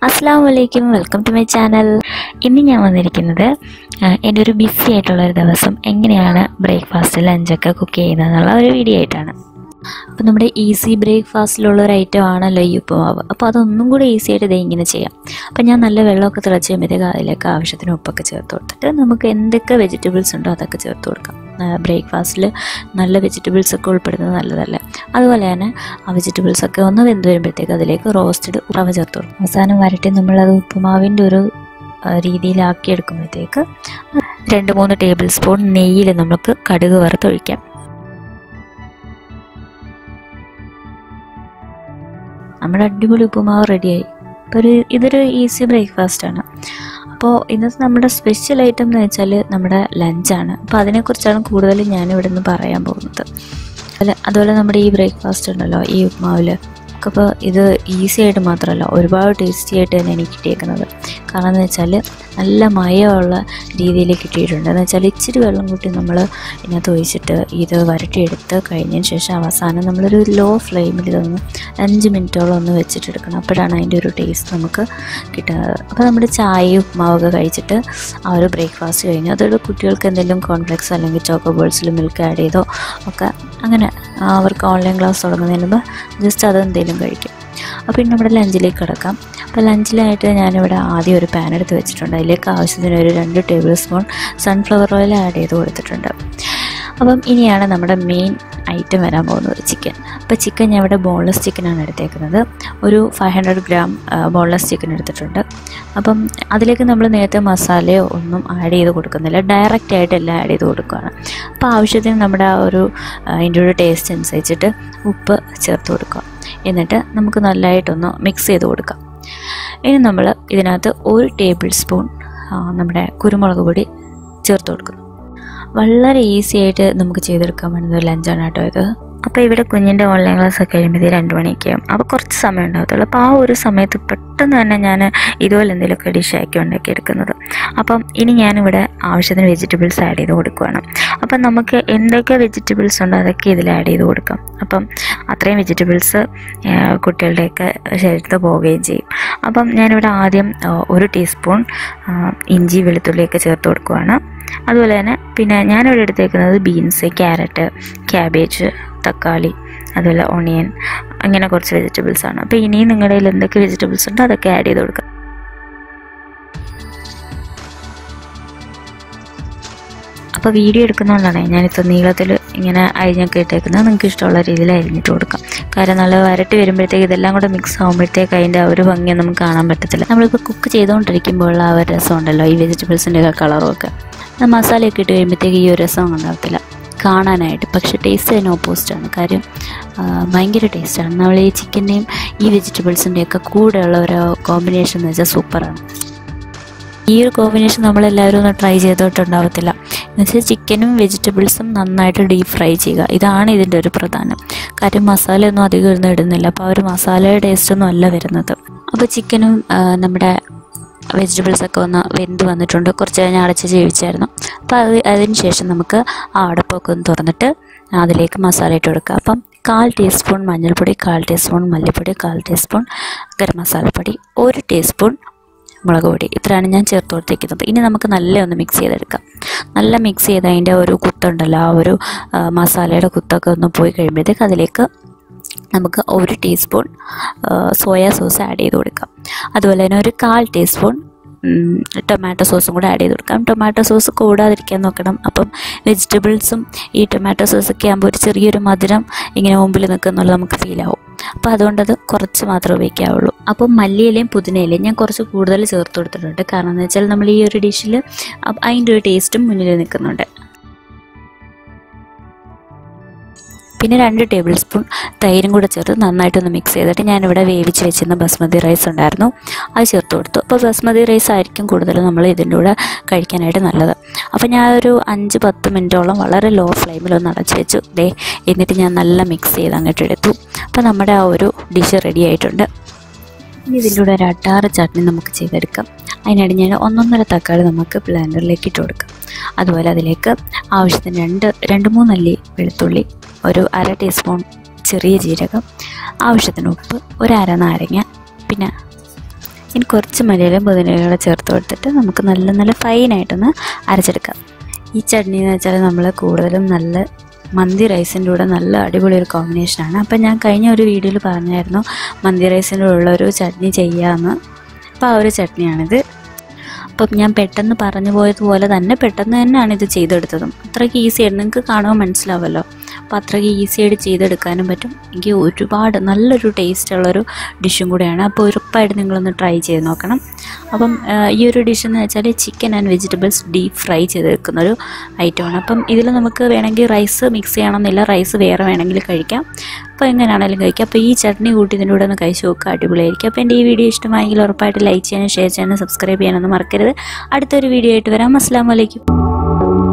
അസ്സാം വലൈക്കും welcome to my channel ഇന്ന് ഞാൻ വന്നിരിക്കുന്നത് ആ, എൻ്റെ ഒരു ബിസി ആയിട്ടുള്ള ഒരു ദിവസം എങ്ങനെയാണ് ബ്രേക്ക്ഫാസ്റ്റ് ലഞ്ചൊക്കെ കുക്ക് ചെയ്യുന്നത് എന്നുള്ള ഒരു വീഡിയോ ആയിട്ടാണ് അപ്പോൾ നമ്മുടെ ഈസി ബ്രേക്ക്ഫാസ്റ്റിലുള്ള ഒരു ഐറ്റം ആണല്ലോ ഈ ഉപ്പുമാവ് അപ്പോൾ അതൊന്നും കൂടി ഈസി ആയിട്ട് ഇതേ ഇങ്ങനെ ചെയ്യാം അപ്പോൾ ഞാൻ നല്ല വെള്ളമൊക്കെ തിളച്ച് കഴിയുമ്പോഴത്തേക്ക് അതിലേക്ക് ആവശ്യത്തിന് ഉപ്പൊക്കെ ചേർത്ത് കൊടുത്തിട്ട് നമുക്ക് എന്തൊക്കെ വെജിറ്റബിൾസ് ഉണ്ടോ അതൊക്കെ ചേർത്ത് കൊടുക്കാം ബ്രേക്ക്ഫാസ്റ്റിൽ നല്ല വെജിറ്റബിൾസ് ഒക്കെ ഉൾപ്പെടുന്നത് നല്ലതല്ലേ അതുപോലെ തന്നെ ആ വെജിറ്റബിൾസ് ഒക്കെ ഒന്ന് വെന്ത് വരുമ്പോഴത്തേക്ക് അതിലേക്ക് റോസ്റ്റഡ് റവ ചേർത്ത് കൊടുക്കും അവസാനം വരട്ടി നമ്മളത് ഉപ്പുമാവിൻ്റെ ഒരു ആ, രീതിയിലാക്കി എടുക്കുമ്പോഴത്തേക്ക് രണ്ട് മൂന്ന് ടേബിൾ സ്പൂൺ നെയ്യിൽ നമുക്ക് കടുക് വറുത്തൊഴിക്കാം നമ്മുടെ അടിപൊളി ഉപ്പുമാവ് റെഡിയായി അപ്പോൾ ഒരു ഇതൊരു ഈസി ബ്രേക്ക്ഫാസ്റ്റാണ് അപ്പോൾ ഇന്നത്തെ നമ്മുടെ സ്പെഷ്യൽ ഐറ്റം എന്ന് വെച്ചാൽ നമ്മുടെ ലഞ്ചാണ് അപ്പോൾ അതിനെക്കുറിച്ചാണ് കൂടുതലും ഞാനിവിടെ നിന്ന് പറയാൻ പോകുന്നത് അതുപോലെ അതുപോലെ നമ്മുടെ ഈ ബ്രേക്ക്ഫാസ്റ്റ് ഉണ്ടല്ലോ ഈ ഉപ്മാവിൽ അപ്പോൾ ഇത് ഈസി ആയിട്ട് മാത്രമല്ല ഒരുപാട് ടേസ്റ്റി ആയിട്ട് തന്നെ എനിക്ക് കിട്ടിയേക്കുന്നത് കാരണം എന്ന് വെച്ചാൽ നല്ല മയമുള്ള രീതിയിൽ കിട്ടിയിട്ടുണ്ട് എന്ന് വെച്ചാൽ ഇച്ചിരി വെള്ളം കൂട്ടി നമ്മൾ ഇതിനകത്ത് ഒഴിച്ചിട്ട് ഇത് വരട്ടിയെടുത്ത് കഴിഞ്ഞതിന് ശേഷം അവസാനം നമ്മളൊരു ലോ ഫ്ലെയിമിൽ ഇതൊന്ന് അഞ്ച് മിനിറ്റോളം ഒന്ന് വെച്ചിട്ടെടുക്കണം അപ്പോഴാണ് അതിൻ്റെ ഒരു ടേസ്റ്റ് നമുക്ക് കിട്ടുന്നത് അപ്പോൾ നമ്മുടെ ചായയും ഉപ്മാവൊക്കെ കഴിച്ചിട്ട് ആ ഒരു ബ്രേക്ക്ഫാസ്റ്റ് കഴിഞ്ഞു അതോടെ കുട്ടികൾക്ക് എന്തെങ്കിലും കോൺഫ്ലെക്സ് അല്ലെങ്കിൽ ചോക്കോ ബോൾസിൽ മിൽക്ക് ആഡ് ചെയ്തോ ഒക്കെ അങ്ങനെ ആ, അവർക്ക് ഓൺലൈൻ ക്ലാസ് തുടങ്ങുന്നതിന് മുമ്പ് ജസ്റ്റ് അതെന്തെങ്കിലും കഴിക്കും അപ്പോൾ ഇനി നമ്മുടെ ലഞ്ചിലേക്ക് കിടക്കാം അപ്പോൾ ലഞ്ചിലായിട്ട് ഞാനിവിടെ ആദ്യം ഒരു പാൻ എടുത്ത് വെച്ചിട്ടുണ്ട് അതിലേക്ക് ആവശ്യത്തിന് ഒരു രണ്ട് tablespoon sunflower oil add ചെയ്ത് കൊടുത്തിട്ടുണ്ട് അപ്പം ഇനിയാണ് നമ്മുടെ മെയിൻ ഐറ്റം വരാൻ പോകുന്നത് ചിക്കൻ അപ്പോൾ ചിക്കൻ ഞാൻ ഇവിടെ ബോൺലെസ് ചിക്കനാണ് എടുത്തേക്കുന്നത് ഒരു five hundred gram boneless chicken എടുത്തിട്ടുണ്ട് അപ്പം അതിലേക്ക് നമ്മൾ നേരത്തെ മസാലയോ ഒന്നും ആഡ് ചെയ്ത് കൊടുക്കുന്നില്ല ഡയറക്റ്റ് ആയിട്ട് എല്ലാം ആഡ് ചെയ്ത് കൊടുക്കുകയാണ് അപ്പോൾ ആവശ്യത്തിന് നമ്മുടെ ആ ഒരു ആ, അതിൻ്റെ ഒരു ടേസ്റ്റ് അനുസരിച്ചിട്ട് ഉപ്പ് ചേർത്ത് കൊടുക്കുക എന്നിട്ട് നമുക്ക് നല്ലതായിട്ടൊന്ന് മിക്സ് ചെയ്ത് കൊടുക്കാം ഇനി നമ്മൾ ഇതിനകത്ത് ഒരു ടേബിൾ സ്പൂൺ ആ, നമ്മുടെ കുരുമുളക് പൊടി ചേർത്ത് കൊടുക്കുന്നു വളരെ ഈസി ആയിട്ട് നമുക്ക് ചെയ്തെടുക്കാൻ പറ്റുന്ന ഒരു ലഞ്ചാണ് കേട്ടോ ഇത് അപ്പോൾ ഇവിടെ കുഞ്ഞിൻ്റെ ഓൺലൈൻ ക്ലാസ് ഒക്കെ കഴിയുമ്പോൾ രണ്ട് മണിയൊക്കെ ആവും അപ്പോൾ കുറച്ച് സമയം ഉണ്ടാകത്തുള്ളൂ അപ്പോൾ ആ ഒരു സമയത്ത് പെട്ടെന്ന് തന്നെ ഞാൻ ഇതുപോലെ എന്തെങ്കിലുമൊക്കെ ഡിഷാക്കി ഉണ്ടാക്കി എടുക്കുന്നത് അപ്പം ഇനി ഞാനിവിടെ ആവശ്യത്തിന് വെജിറ്റബിൾസ് ആഡ് ചെയ്ത് കൊടുക്കുകയാണ് അപ്പം നമുക്ക് എന്തൊക്കെ വെജിറ്റബിൾസ് ഉണ്ടോ അതൊക്കെ ഇതിൽ ആഡ് ചെയ്ത് കൊടുക്കാം അപ്പം അത്രയും വെജിറ്റബിൾസ് കുട്ടികളുടെയൊക്കെ ശരീരത്ത് പോവുകയും ചെയ്യും അപ്പം ഞാനിവിടെ ആദ്യം ആ, ഒരു ടീസ്പൂൺ ആ, ഇഞ്ചി വെളുത്തുള്ളിയൊക്കെ ചേർത്ത് കൊടുക്കുകയാണ് അതുപോലെ തന്നെ പിന്നെ ഞാനിവിടെ എടുത്തേക്കുന്നത് ബീൻസ് ക്യാരറ്റ് ക്യാബേജ് തക്കാളി അതുപോലെ ഓണിയൻ അങ്ങനെ കുറച്ച് വെജിറ്റബിൾസ് ആണ് അപ്പോൾ ഇനിയും നിങ്ങളുടെ കയ്യിൽ എന്തൊക്കെ വെജിറ്റബിൾസ് ഉണ്ടോ അതൊക്കെ ആഡ് ചെയ്ത് കൊടുക്കുക അപ്പോൾ വീഡിയോ എടുക്കുന്നതുകൊണ്ടാണ് ഞാനിപ്പോൾ നീളത്തിൽ ഇങ്ങനെ അരിഞ്ഞൊക്കെ ഇട്ടേക്കുന്നത് നിങ്ങൾക്ക് ഇഷ്ടമുള്ള രീതിയിൽ അരിഞ്ഞിട്ട് കൊടുക്കാം കാരണം നല്ല വരട്ടി വരുമ്പോഴത്തേക്ക് ഇതെല്ലാം കൂടെ മിക്സ് ആകുമ്പോഴത്തേക്ക് അതിൻ്റെ ആ ഒരു ഭംഗി നമുക്ക് കാണാൻ പറ്റത്തില്ല നമ്മളിപ്പോൾ കുക്ക് ചെയ്തുകൊണ്ടിരിക്കുമ്പോൾ ആ ഒരു രസം ഉണ്ടല്ലോ ഈ വെജിറ്റബിൾസിൻ്റെ ഒക്കെ കളറും ഒക്കെ അത് മസാലയൊക്കെ ഇട്ട് കഴിയുമ്പോഴത്തേക്ക് ഈ ഒരു രസം ഉണ്ടാകത്തില്ല കാണാനായിട്ട് പക്ഷേ ടേസ്റ്റ് അതിന് ഓപ്പോസിറ്റാണ് കാര്യം ആ, ഭയങ്കര ടേസ്റ്റാണ് നമ്മൾ ഈ ചിക്കൻ്റെയും ഈ വെജിറ്റബിൾസിൻ്റെയൊക്കെ കൂടെയുള്ള ഒരു കോമ്പിനേഷൻ എന്ന് വെച്ചാൽ സൂപ്പറാണ് ഈ ഒരു കോമ്പിനേഷൻ നമ്മളെല്ലാവരും ഒന്ന് ട്രൈ ചെയ്തിട്ടുണ്ടാവത്തില്ല എന്നുവെച്ചാൽ ചിക്കനും വെജിറ്റബിൾസും നന്നായിട്ട് ഡീപ് ഫ്രൈ ചെയ്യുക ഇതാണ് ഇതിൻ്റെ ഒരു പ്രധാനം കാര്യം മസാലയൊന്നും അധികം ഒന്നും ഇടുന്നില്ല അപ്പോൾ ആ ഒരു മസാലയുടെ ടേസ്റ്റൊന്നും അല്ല വരുന്നത് അപ്പോൾ ചിക്കനും ആ, നമ്മുടെ വെജിറ്റബിൾസൊക്കെ ഒന്ന് വെന്ത് വന്നിട്ടുണ്ട് കുറച്ച് കഴിഞ്ഞ് അടച്ച് ജീവിച്ചായിരുന്നു അപ്പോൾ അത് അതിന് ശേഷം നമുക്ക് ആ അടപ്പൊക്കെ ഒന്ന് തുറന്നിട്ട് അതിലേക്ക് മസാല ഇട്ട് കൊടുക്കുക അപ്പം കാൽ ടീസ്പൂൺ മഞ്ഞൾപ്പൊടി കാൽ ടീസ്പൂൺ മല്ലിപ്പൊടി കാൽ ടീസ്പൂൺ ഗരം മസാലപ്പൊടി ഒരു ടീസ്പൂൺ മുളക് പൊടി ഇത്രയാണ് ഞാൻ ചേർത്ത് കൊടുത്തിരിക്കുന്നത് ഇനി നമുക്ക് നല്ല ഒന്ന് മിക്സ് ചെയ്തെടുക്കാം നല്ല മിക്സ് ചെയ്ത് അതിൻ്റെ ഒരു കുത്തുണ്ടല്ലോ ആ ഒരു ആ, മസാലയുടെ കുത്തൊക്കെ ഒന്ന് പോയി കഴിയുമ്പോഴത്തേക്ക് അതിലേക്ക് നമുക്ക് ഒരു ടീസ്പൂൺ സോയാ സോസ് ആഡ് ചെയ്ത് കൊടുക്കാം അതുപോലെ തന്നെ ഒരു കാൽ ടീസ്പൂൺ ഉം, ടൊമാറ്റോ സോസും കൂടെ ആഡ് ചെയ്ത് കൊടുക്കാം ടൊമാറ്റോ സോസ് കൂടാതിരിക്കാൻ നോക്കണം അപ്പം വെജിറ്റബിൾസും ഈ ടൊമാറ്റോ സോസൊക്കെ ആകുമ്പോൾ ഒരു ചെറിയൊരു മധുരം ഇങ്ങനെ മുമ്പിൽ നിൽക്കുന്നുള്ളത് നമുക്ക് ഫീൽ ആവും അപ്പോൾ അതുകൊണ്ടത് കുറച്ച് മാത്രമേ ഉപയോഗിക്കാവുള്ളൂ അപ്പം മല്ലിയിലയും പുതിനയിലയും ഞാൻ കുറച്ച് കൂടുതൽ ചേർത്ത് കൊടുത്തിട്ടുണ്ട് കാരണം എന്ന് വെച്ചാൽ നമ്മൾ ഈ ഒരു ഡിഷിൽ അതിൻ്റെ ഒരു ടേസ്റ്റും മുന്നിൽ നിൽക്കുന്നുണ്ട് പിന്നെ രണ്ട് ടേബിൾ സ്പൂൺ തൈരും കൂടെ ചേർത്ത് നന്നായിട്ടൊന്ന് മിക്സ് ചെയ്തിട്ട് ഞാനിവിടെ വേവിച്ച് വെച്ചിരുന്ന ബസ്മതി റൈസ് ഉണ്ടായിരുന്നു അത് ചേർത്ത് കൊടുത്തു അപ്പോൾ ബസ്മതി റൈസ് ആയിരിക്കും കൂടുതൽ നമ്മൾ ഇതിൻ്റെ കൂടെ കഴിക്കാനായിട്ട് നല്ലത് അപ്പോൾ ഞാൻ ഒരു അഞ്ച് പത്ത് മിനിറ്റോളം വളരെ ലോ ഫ്ലെയിമിൽ ഒന്ന് അടച്ച് വെച്ചു ദേ എന്നിട്ട് ഞാൻ നല്ല മിക്സ് ചെയ്ത് അങ്ങോട്ട് എടുത്തു അപ്പോൾ നമ്മുടെ ആ ഒരു ഡിഷ് റെഡി ആയിട്ടുണ്ട് ഇനി ഇതിൻ്റെ കൂടെ ഒരു അട്ടാറ് ചട്നി നമുക്ക് ചെയ്തെടുക്കാം അതിനായിട്ട് ഞാൻ ഒന്നൊന്നര തക്കാളി നമുക്ക് ബ്ലെൻഡറിലേക്ക് ഇട്ട് കൊടുക്കാം അതുപോലെ അതിലേക്ക് ആവശ്യത്തിന് രണ്ട് രണ്ട് മൂന്നല്ലി വെളുത്തുള്ളി ഒരു അര ടീസ്പൂൺ ചെറിയ ജീരകം ആവശ്യത്തിന് ഉപ്പ് ഒരു അര നാരങ്ങ പിന്നെ ഇനി കുറച്ച് മല്ലിയിലും പുതിനയിലും കൂടെ ചേർത്ത് കൊടുത്തിട്ട് നമുക്ക് നല്ല നല്ല ഫൈനായിട്ടൊന്ന് അരച്ചെടുക്കാം ഈ ചട്നി എന്ന് വെച്ചാൽ നമ്മൾ കൂടുതലും നല്ല മന്തി റൈസിൻ്റെ കൂടെ നല്ല അടിപൊളി ഒരു കോമ്പിനേഷനാണ് അപ്പം ഞാൻ കഴിഞ്ഞ ഒരു വീഡിയോയിൽ പറഞ്ഞായിരുന്നു മന്തി റൈസിൻ്റെ ഉള്ള ഒരു ചട്നി ചെയ്യാമെന്ന് അപ്പോൾ ആ ഒരു ചട്നിയാണിത് അപ്പം ഞാൻ പെട്ടെന്ന് പറഞ്ഞു പോയതുപോലെ തന്നെ പെട്ടെന്ന് തന്നെയാണ് ഇത് ചെയ്തെടുത്തതും അത്രയ്ക്ക് ഈസി ആയിട്ട് നിങ്ങൾക്ക് കാണുമ്പോൾ മനസ്സിലാവുമല്ലോ അപ്പോൾ അത്രയ്ക്ക് ഈസി ആയിട്ട് ചെയ്തെടുക്കാനും പറ്റും എനിക്ക് ഒരുപാട് നല്ലൊരു ടേസ്റ്റുള്ളൊരു ഡിഷും കൂടെയാണ് അപ്പോൾ ഉറപ്പായിട്ട് നിങ്ങളൊന്ന് ട്രൈ ചെയ്ത് നോക്കണം അപ്പം ആ, ഈ ഒരു ഡിഷ് എന്ന് വെച്ചാൽ chicken and vegetables deep fry ചെയ്തെടുക്കുന്ന ഒരു ഐറ്റമാണ് അപ്പം ഇതിൽ നമുക്ക് വേണമെങ്കിൽ റൈസ് മിക്സ് ചെയ്യണമെന്നില്ല റൈസ് വേറെ വേണമെങ്കിൽ കഴിക്കാം അപ്പോൾ എങ്ങനെയാണെങ്കിലും കഴിക്കാം അപ്പോൾ ഈ ചട്നി കൂട്ടി ഇതിൻ്റെ കൂടെ ഒന്ന് കഴിച്ച് നോക്കുക അടിപൊളിയായിരിക്കും അപ്പോൾ എൻ്റെ ഈ വീഡിയോ ഇഷ്ടമായെങ്കിൽ ഉറപ്പായിട്ട് ലൈക്ക് ചെയ്യാനും ഷെയർ ചെയ്യാനും സബ്സ്ക്രൈബ് ചെയ്യാനൊന്നും മറക്കരുത് അടുത്തൊരു വീഡിയോ ആയിട്ട് വരാം അസ്സാം വലൈക്കും